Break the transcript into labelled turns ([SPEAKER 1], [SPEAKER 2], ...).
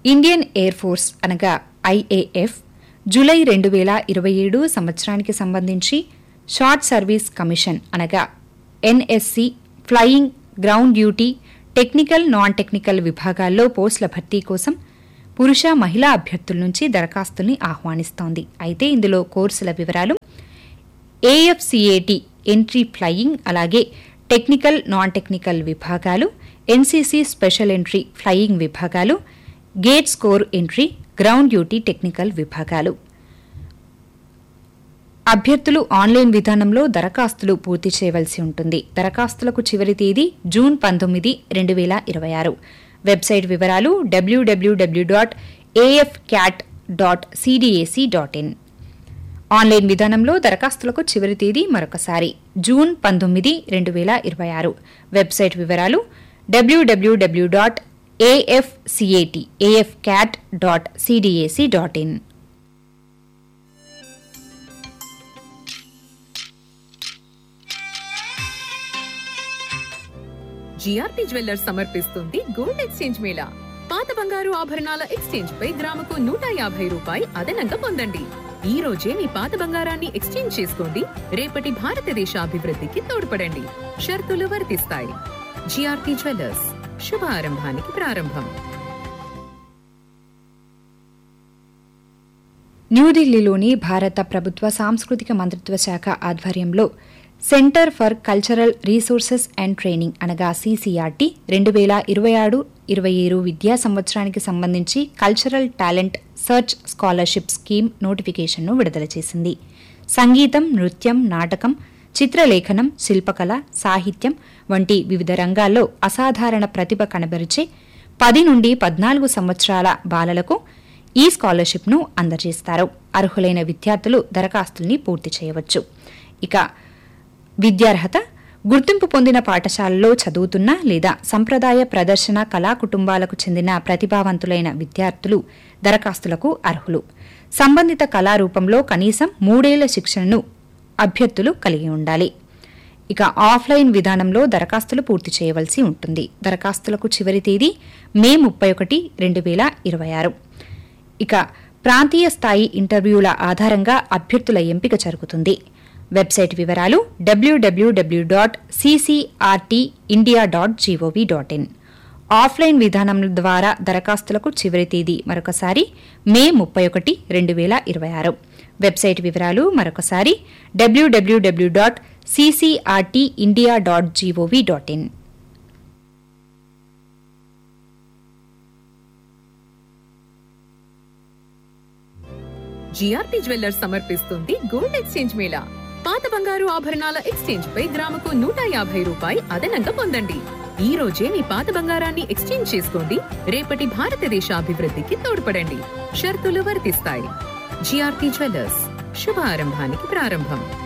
[SPEAKER 1] Indian air force అనగా IAF July రెండు వేల ఇరవై ఏడు సంవత్సరానికి సంబంధించి షార్ట్ సర్వీస్ కమిషన్ అనగా NSC flying ground duty technical non technical విభాగాల్లో పోస్టుల భర్తీ కోసం పురుష మహిళా అభ్యర్థుల నుంచి దరఖాస్తుల్ని ఆహ్వానిస్తోంది అయితే ఇందులో కోర్సుల వివరాలు ఏఎఫ్సిఏటి ఎంట్రీ ఫ్లయింగ్ అలాగే టెక్నికల్ నాన్ టెక్నికల్ విభాగాలు ఎన్సీసీ స్పెషల్ ఎంట్రీ ఫ్లయింగ్ విభాగాలు GATE score entry ground duty technical విభాగాలు అభ్యర్థులు ఆన్లైన్ విధానంలో దరఖాస్తులు పూర్తి చేయవలసి ఉంటుంది దరఖాస్తులకు చివరి తేదీ జూన్ పంతొమ్మిది రెండు వేల ఇరవై ఆరు వెబ్సైట్ వివరాలు డబ్ల్యూడబ్ల్యూడబ్ల్యూ dot AF cat dot CDAC dot in online విధానంలో దరఖాస్తులకు చివరి తేదీ మరొకసారి జూన్ పంతొమ్మిది రెండు వేల ఇరవై ఆరు వెబ్సైట్ వివరాలు డబ్ల్యూడబ్ల్యూడబ్ల్యూ dot AFCAT AF cat dot CDAC dot in
[SPEAKER 2] GRT jewellers సమర్పిస్తుంది గోల్డ్ ఎక్స్చేంజ్ మేళా పాత బంగారు ఆభరణాల ఎక్స్చేంజ్ పై గ్రాముకు నూట యాభై రూపాయి అదనంగా పొందండి ఈ రోజే మీ పాత బంగారాన్ని ఎక్స్చేంజ్ చేసుకోండి రేపటి భారతదేశ అభివృద్ధికి తోడ్పడండి షరతులు వర్తిస్తాయి జిఆర్టీ జ్యువెల్లర్స్ శుభారంభానికి ప్రారంభం
[SPEAKER 1] న్యూఢిల్లీలోని భారత ప్రభుత్వ సాంస్కృతిక మంత్రిత్వ శాఖ ఆధ్వర్యంలో centre for cultural resources and training అనగా సీసీఆర్టీ రెండు వేల ఇరవై ఆరు ఇరవై ఏడు విద్యా సంవత్సరానికి సంబంధించి cultural talent search scholarship scheme నోటిఫికేషన్ను విడుదల చేసింది సంగీతం నృత్యం నాటకం చిత్రలేఖనం శిల్పకళ సాహిత్యం వంటి వివిధ రంగాల్లో అసాధారణ ప్రతిభ కనబరిచే పది నుండి పద్నాలుగు సంవత్సరాల బాలలకు ఈ స్కాలర్షిప్ను అందజేస్తారు అర్హులైన విద్యార్థులు దరఖాస్తుల్ని పూర్తి చేయవచ్చు ఇక విద్యార్హత గుర్తింపు పొందిన పాఠశాలలో చదువుతున్న లేదా సంప్రదాయ ప్రదర్శన కళా కుటుంబాలకు చెందిన ప్రతిభావంతులైన విద్యార్థులు దరఖాస్తులకు అర్హులు సంబంధిత కళారూపంలో కనీసం మూడేళ్ల శిక్షణను అభ్యర్థులు కలిగి ఉండాలి ఇక ఆఫ్లైన్ విధానంలో దరఖాస్తులు పూర్తి చేయవలసి ఉంటుంది దరఖాస్తులకు చివరి తేదీ మే ముప్పై ఒకటి రెండు వేల ఇరవై ఆరు ఇక ప్రాంతీయ స్థాయి ఇంటర్వ్యూల ఆధారంగా అభ్యర్థుల ఎంపిక జరుగుతుంది వెబ్సైట్ వివరాలు డబ్ల్యూడబ్ల్యూడబ్ల్యూ dot CCRT India dot GOV dot in offline విధానం ద్వారా దరఖాస్తులకు చివరి తేదీ మరొకసారి మే ముప్పై ఒకటి రెండు వేల ఇరవై ఆరు వెబ్సైట్ వివరాలు మరొకసారి డబ్ల్యూడబ్ల్యూడబ్ల్యూ dot CCRT India dot GOV dot in
[SPEAKER 2] GRT jewellers సమర్పిస్తుంది గోల్డ్ ఎక్స్చేంజ్ మేళా పాత బంగారు ఆభరణాల ఎక్స్చేంజ్ పై గ్రాముకు నూట యాభై రూపాయి అదనంగా పొందండి ఈ రోజే మీ పాత బంగారాన్ని ఎక్స్చేంజ్ చేసుకోండి రేపటి భారతదేశ అభివృద్ధికి తోడ్పడండి షరతులు వర్తిస్తాయి జిఆర్టీ జ్యువెల్లర్స్ శుభారంభానికి ప్రారంభం